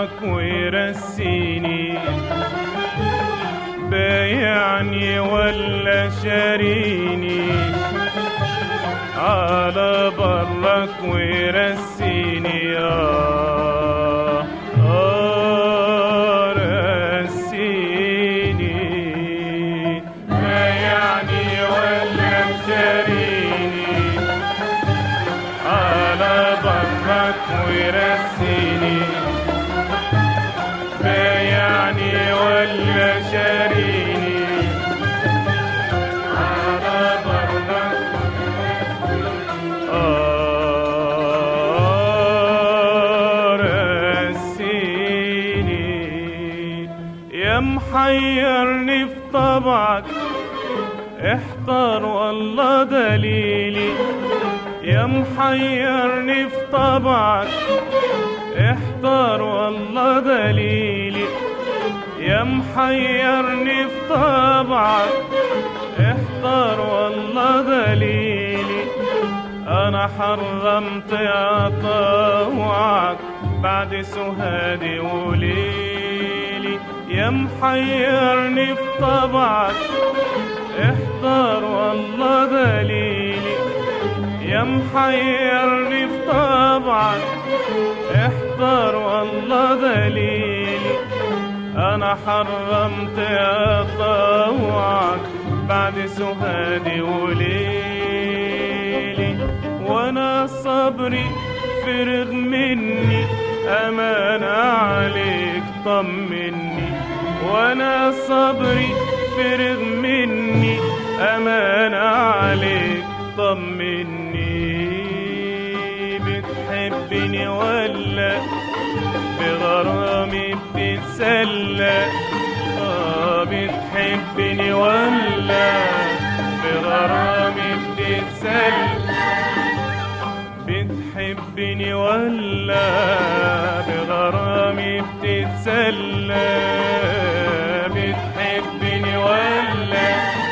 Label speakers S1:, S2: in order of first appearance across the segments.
S1: برك ويرسيني بايعني ولا شاريني على برك ويرسيني آه آه رسيني بايعني ولا شاريني على برك ويرسيني بايعني ولا شاريني على برك آه رسيني يا محيرني في طبعك احتار والله دليلي يا محيرني في طبعك احتار والله دليلي يا محيرني في طبعك احتار والله دليلي انا حرمت اطوعك بعد سهادي وليلي يا محيرني في طبعك احتار والله دليلي يا محيرني في طبعك احتار والله دليلي انا حرمت اطوعك بعد سهادي وليلي وانا صبري فرغ مني امانة عليك طمني وانا صبري فرغ مني امانة عليك طمني بتحبني ولا بغرامي بتتسلى آه بتحبني ولا بغرامي بتتسلى بتحبني ولا بغرامي بتتسلى بتحبني ولا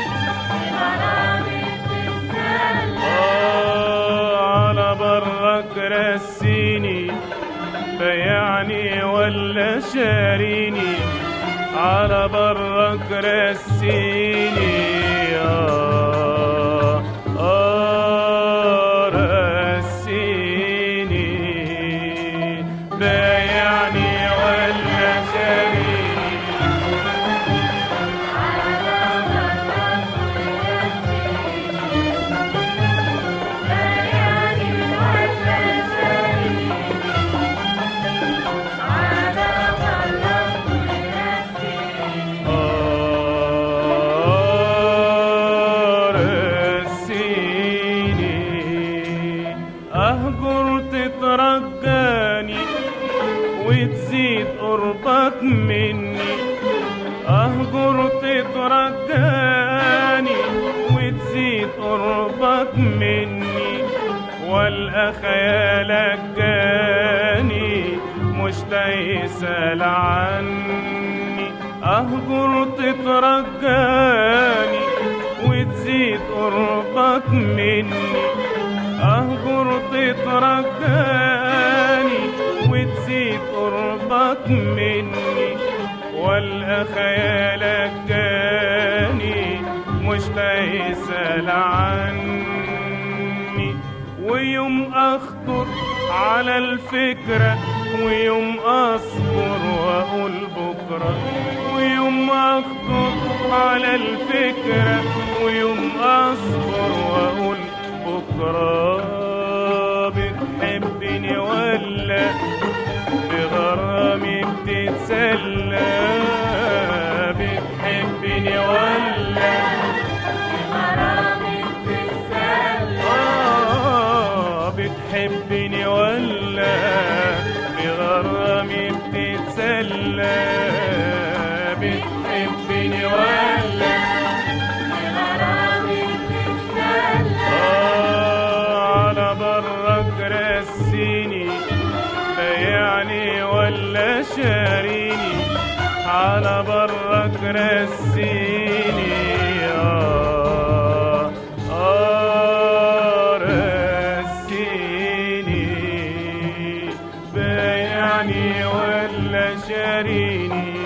S1: آه على برك رسيني بيعني ولا شاريني على برك رسيني آه آه رسيني بايعني ولا شاريني رسيني أهجر تترجاني وتزيد قربك مني أهجر تترجاني وتزيد قربك مني والقى خيالك جاني مشتاق يسأل عني أهجر تترجاني وتزيد قربك مني أهجر تترجاني وتزيد قربك مني والقى خيالك جاني مشتاق يسأل عني ويوم أخطر على الفكرة ويوم أصبر وأقول بكرة ويوم أخطر على الفكرة ويوم أصبر وأقول بكرة بتحبني ولا بغرامي بتتسلى بتحبني ولا آه بتحبني ولا بغرامي بتتسلى بتحبني ولا آه على برك رسيني بيعني ولا شاريني على برك رسيني آه آه رسيني بيعني ولا شاريني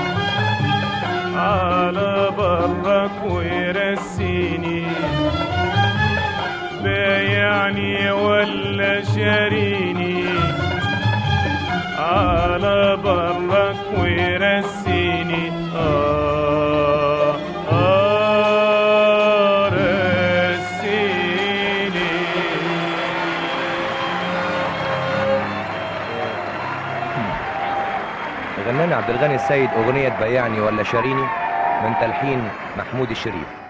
S1: على برك ويرسيني بايعني ولا شاريني على برك ويرسيني آه آه رسيني
S2: غنانا عبد الغني السيد أغنية بيعني ولا شاريني من تلحين محمود الشريف